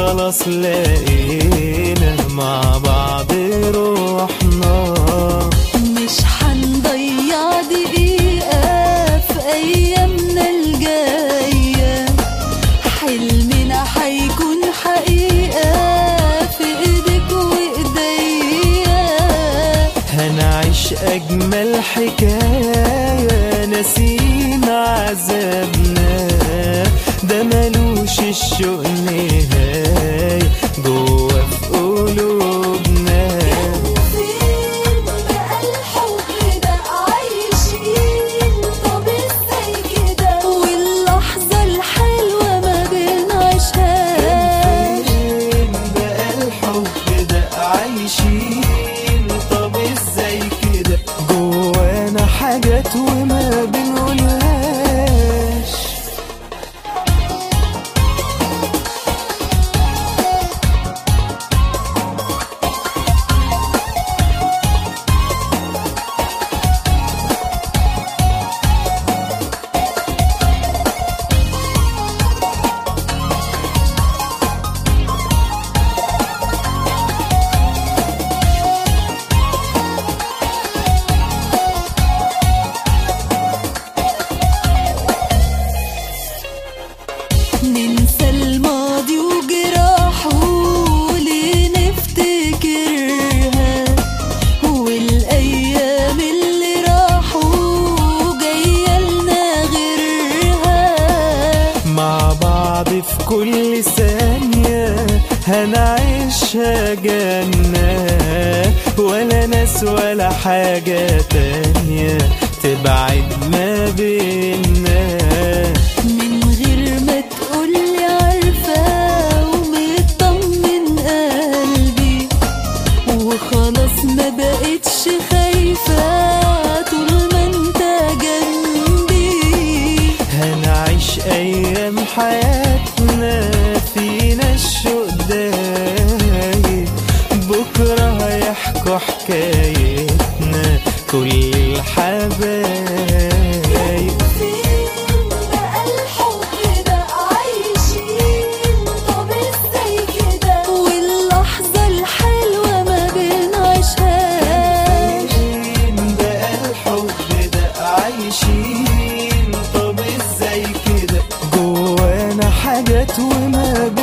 خلاص لقينا مع بعض روحنا مش حنضيع دقيقة في أيامنا الجاية حلمنا حيكون حقيقة في إيدك وإيديا هنعيش أجمل حكاية نسينا عذابنا ده ملوش الشوق نهاية جوا في قلوبنا فين بقى الحب ده عايشين طب ازاي كده واللحظة الحلوة ما بنعيشهاش فين بقى الحب ده عايشين طب ازاي كده جوانا حاجات وما بنقولهاش ننسى الماضي وجراحه ليه نفتكرها والايام اللي راحوا جايه لنا غيرها مع بعض في كل ثانية هنعيشها جنة ولا ناس ولا حاجة تانية تبعد ما بينا من غير ما تقولي عارفة ومطمن قلبي وخلاص ما بقتش خايفة طول ما انت جنبي هنعيش أيام حياتنا فينا الشوق دايق بكرة هيحكوا حكايتنا كل الحبايب فين بقى الحب ده عايشين طب ازاي كده واللحظة الحلوة ما بنعيشهاش فين بقى الحب ده عايشين طب ازاي كده جوانا حاجات وما